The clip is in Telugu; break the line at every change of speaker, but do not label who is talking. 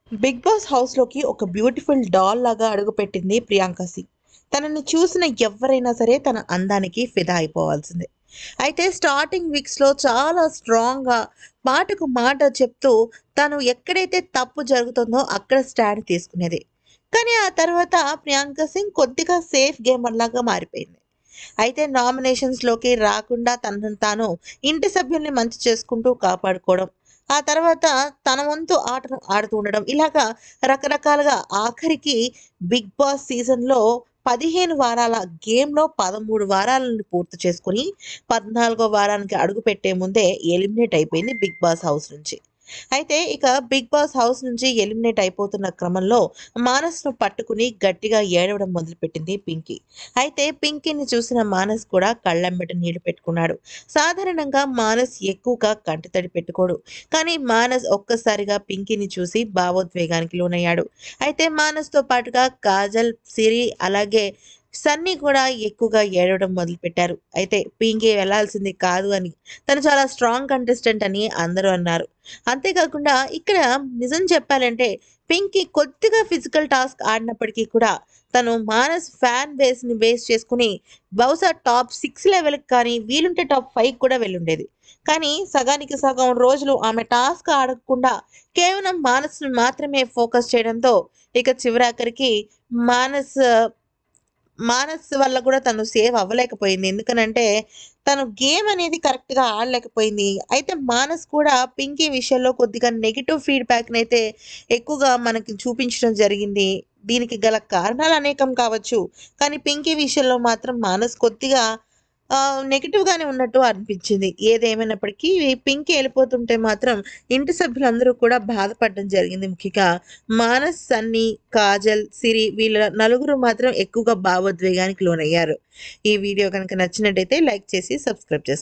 బిగ్ బాస్ హౌస్లోకి ఒక బ్యూటిఫుల్ డాల్ లాగా అడుగుపెట్టింది ప్రియాంక సింగ్ తనని చూసిన ఎవరైనా సరే తన అందానికి ఫిదా అయిపోవాల్సిందే అయితే స్టార్టింగ్ వీక్స్లో చాలా స్ట్రాంగ్గా మాటకు మాట చెప్తూ తను ఎక్కడైతే తప్పు జరుగుతుందో అక్కడ స్టాండ్ తీసుకునేది కానీ ఆ తర్వాత ప్రియాంక సింగ్ కొద్దిగా సేఫ్ గేమర్ లాగా మారిపోయింది అయితే నామినేషన్స్లోకి రాకుండా తనను తాను ఇంటి సభ్యుల్ని మంచి చేసుకుంటూ కాపాడుకోవడం ఆ తర్వాత తన వంతు ఆటను ఆడుతూ ఉండడం ఇలాగా రకరకాలుగా ఆఖరికి బిగ్ బాస్ సీజన్లో పదిహేను వారాల గేమ్లో పదమూడు వారాలను పూర్తి చేసుకుని పద్నాలుగో వారానికి అడుగు పెట్టే ముందే ఎలిమినేట్ అయిపోయింది బిగ్ బాస్ హౌస్ నుంచి అయితే ఇక బిగ్ బాస్ హౌస్ నుంచి ఎలిమినేట్ అయిపోతున్న క్రమంలో మానస్ను పట్టుకుని గట్టిగా ఏడవడం మొదలుపెట్టింది పింకీ అయితే పింకీని చూసిన మానస్ కూడా కళ్ళెంబట నీళ్లు పెట్టుకున్నాడు సాధారణంగా మానస్ ఎక్కువగా కంటితడి పెట్టుకోడు కానీ మానస్ ఒక్కసారిగా పింకీని చూసి భావోద్వేగానికి లోనయ్యాడు అయితే మానస్తో పాటుగా కాజల్ సిరి అలాగే సన్నీ కూడా ఎక్కువగా ఏడవడం మొదలుపెట్టారు అయితే పింకీ వెళ్లాల్సింది కాదు అని తను చాలా స్ట్రాంగ్ కంటెస్టెంట్ అని అందరూ అన్నారు అంతేకాకుండా ఇక్కడ నిజం చెప్పాలంటే పింకీ కొద్దిగా ఫిజికల్ టాస్క్ ఆడినప్పటికీ కూడా తను మానస్ ఫ్యాన్ బేస్ని బేస్ చేసుకుని బహుశా టాప్ సిక్స్ లెవెల్కి కానీ వీలుంటే టాప్ ఫైవ్ కూడా వెళ్ళుండేది కానీ సగానికి సగం రోజులు ఆమె టాస్క్ ఆడకుండా కేవలం మానస్ను మాత్రమే ఫోకస్ చేయడంతో ఇక చివరాఖరికి మానస్ మానస్ వల్ల కూడా తను సేవ్ అవ్వలేకపోయింది ఎందుకనంటే తను గేమ్ అనేది కరెక్ట్గా ఆడలేకపోయింది అయితే మానస్ కూడా పింకీ విషయంలో కొద్దిగా నెగిటివ్ ఫీడ్బ్యాక్ని అయితే ఎక్కువగా మనకి చూపించడం జరిగింది దీనికి గల కారణాలు అనేకం కావచ్చు కానీ పింకీ విషయంలో మాత్రం మానస్ కొద్దిగా నెగిటివ్గానే ఉన్నట్టు అనిపించింది ఏదేమైనప్పటికీ పింకీ వెళ్ళిపోతుంటే మాత్రం ఇంటి సభ్యులందరూ కూడా బాధపడడం జరిగింది ముఖ్యంగా మానస్ సన్నీ కాజల్ సిరి వీళ్ళ నలుగురు మాత్రం ఎక్కువగా భావోద్వేగానికి లోనయ్యారు ఈ వీడియో కనుక నచ్చినట్టయితే లైక్ చేసి సబ్స్క్రైబ్ చేసుకోండి